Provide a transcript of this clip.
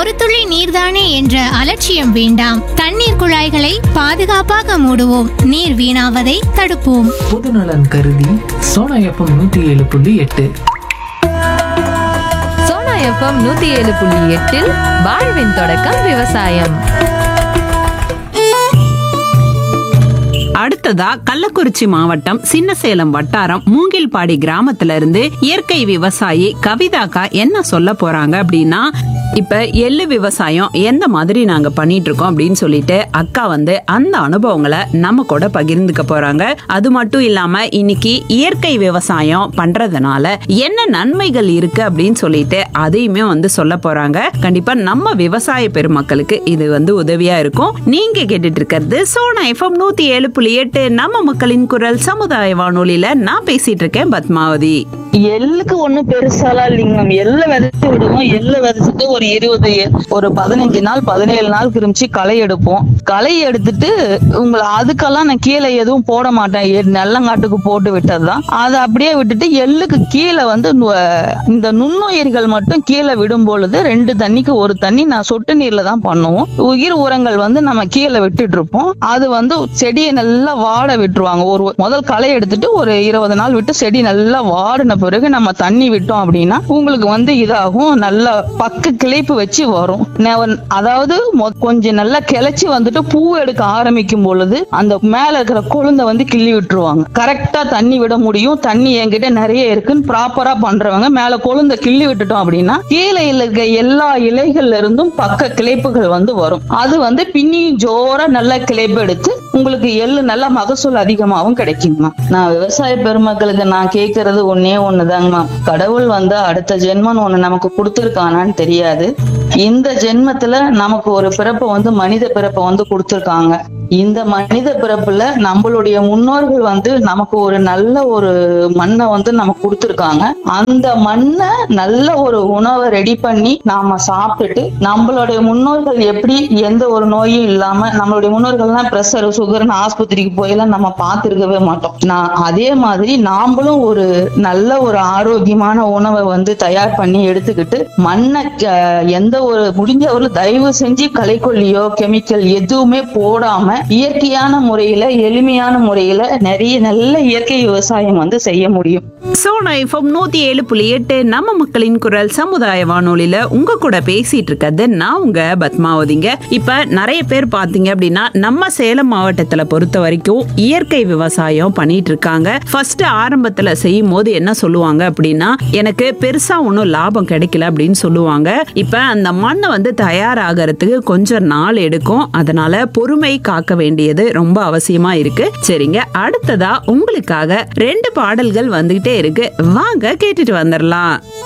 ஒரு துளி நீர்தானே என்ற அலட்சியம் வேண்டாம் தண்ணீர் குழாய்களை பாதுகாப்பாக மூடுவோம் நீர் வீணாவதை தடுப்போம் பொதுநலன் கருதி சோனா எஃப்எம் நூற்றி ஏழு புள்ளி எட்டு சோனா எஃப்எம் நூத்தி ஏழு புள்ளி எட்டில் வாழ்வின் தொடக்கம் விவசாயம் அடுத்ததா கள்ளக்குறிச்சி மாவட்டம் சின்னசேலம் வட்டாரம் மூங்கில்பாடி கிராமத்துல இருந்து இயற்கை விவசாயி கவிதாக்கா என்ன சொல்ல போறாங்க அப்படின்னா இப்ப எள்ளு விவசாயம் எந்த மாதிரி நாங்க பண்ணிட்டு இருக்கோம் அப்படின்னு சொல்லிட்டு அக்கா வந்து அந்த அனுபவங்களை நம்ம கூட பகிர்ந்துக்க போறாங்க அது மட்டும் இல்லாம இன்னைக்கு இயற்கை விவசாயம் பண்றதுனால என்ன நன்மைகள் இருக்கு அப்படின்னு சொல்லிட்டு அதையுமே வந்து சொல்ல போறாங்க கண்டிப்பா நம்ம விவசாய பெருமக்களுக்கு இது வந்து உதவியா இருக்கும் நீங்க கேட்டுட்டு இருக்கிறது சோனா எஃப்எம் நூத்தி ஏழு புள்ளி எட்டு நம்ம மக்களின் குரல் சமுதாய வானொலியில நான் பேசிட்டு இருக்கேன் பத்மாவதி எள்ளுக்கு ஒண்ணும் பெருசாலாம் இல்லைங்க மேம் எள்ள விதைச்சு விடுவோம் எள்ள விதைச்சிட்டு ஒரு இருபது எ- ஒரு பதினஞ்சு நாள் பதினேழு நாள் கிருமிச்சு களை எடுப்போம் களை எடுத்துட்டு உங்களை அதுக்கெல்லாம் நான் கீழே எதுவும் போட மாட்டேன் எ- நெல்லங்காட்டுக்கு போட்டு விட்டதுதான் அதை அப்படியே விட்டுட்டு எள்ளுக்கு கீழே வந்து நு- இந்த நுண்ணுயிர்கள் மட்டும் கீழே விடும் பொழுது ரெண்டு தண்ணிக்கு ஒரு தண்ணி நான் சொட்டு நீர்ல தான் பண்ணுவோம் உயிர் உரங்கள் வந்து நம்ம கீழே விட்டுட்டு இருப்போம் அது வந்து செடியை நல்லா வாட விட்டுருவாங்க ஒரு முதல் களை எடுத்துட்டு ஒரு இருபது நாள் விட்டு செடி நல்லா வாடின பிறகு நம்ம தண்ணி விட்டோம் அப்படின்னா உங்களுக்கு வந்து இதாகும் நல்லா பக்க கிளைப்பு வச்சு வரும் நெ- அதாவது மொ- கொஞ்சம் நல்லா கிளச்சி வந்துட்டு பூ எடுக்க ஆரம்பிக்கும் பொழுது அந்த மேல இருக்கிற கொழுந்தை வந்து கிள்ளி விட்டுருவாங்க கரெக்டா தண்ணி விட முடியும் தண்ணி என்கிட்ட நிறைய இருக்குன்னு ப்ராப்பரா பண்றவங்க மேல கொழுந்தை கிள்ளி விட்டுட்டோம் அப்படின்னா கீழே இருக்க எல்லா இலைகள்ல இருந்தும் பக்க கிளைப்புகள் வந்து வரும் அது வந்து பின்னியும் ஜோரா நல்லா கிளைப்பு எடுத்து உங்களுக்கு எள்ளு நல்ல மகசூல் அதிகமாகவும் கிடைக்குங்கம்மா நான் விவசாய பெருமக்களுக்கு நான் கேட்கறது ஒன்னே ஒண்ணுதாங்கம்மா கடவுள் வந்து அடுத்த ஜென்மம் ஒண்ணு நமக்கு கொடுத்துருக்கானான்னு தெரியாது இந்த ஜென்மத்துல நமக்கு ஒரு பிறப்பை வந்து மனித பிறப்பை வந்து கொடுத்துருக்காங்க இந்த மனித பிறப்புல நம்மளுடைய முன்னோர்கள் வந்து நமக்கு ஒரு நல்ல ஒரு மண்ணை வந்து நமக்கு கொடுத்துருக்காங்க அந்த மண்ணை நல்ல ஒரு உணவை ரெடி பண்ணி நாம சாப்பிட்டுட்டு நம்மளுடைய முன்னோர்கள் எப்படி எந்த ஒரு நோயும் இல்லாம நம்மளுடைய முன்னோர்கள்லாம் பிரஷர் சுகர்னு ஆஸ்பத்திரிக்கு போயெல்லாம் நம்ம பார்த்திருக்கவே மாட்டோம் நான் அதே மாதிரி நாமளும் ஒரு நல்ல ஒரு ஆரோக்கியமான உணவை வந்து தயார் பண்ணி எடுத்துக்கிட்டு மண்ணை க- எந்த ஒரு முடிஞ்ச ஒரு தயவு செஞ்சு களைக்கொல்லியோ கெமிக்கல் எதுவுமே போடாம இயற்கையான முறையில எளிமையான முறையில நிறைய நல்ல இயற்கை விவசாயம் வந்து செய்ய முடியும் சோனா எஃப்எம் நூத்தி ஏழு புள்ளி எட்டு நம்ம மக்களின் குரல் சமுதாய வானொலியில உங்க கூட பேசிட்டு இருக்கிறது நான் உங்க பத்மாவதிங்க இப்ப நிறைய பேர் பாத்தீங்க அப்படின்னா நம்ம சேலம் மாவட்டத்துல பொறுத்த வரைக்கும் இயற்கை விவசாயம் பண்ணிட்டு இருக்காங்க ஃபர்ஸ்ட் ஆரம்பத்துல செய்யும் போது என்ன சொல்லுவாங்க அப்படின்னா எனக்கு பெருசா ஒன்றும் லாபம் கிடைக்கல அப்படின்னு சொல்லுவாங்க இப்ப அந்த மண்ணை வந்து தயாராகிறதுக்கு கொஞ்சம் நாள் எடுக்கும் அதனால பொறுமை காக்க வேண்டியது ரொம்ப அவசியமா இருக்கு சரிங்க அடுத்ததா உங்களுக்காக ரெண்டு பாடல்கள் வந்துகிட்டே இருக்கு வாங்க கேட்டுட்டு வந்துடலாம்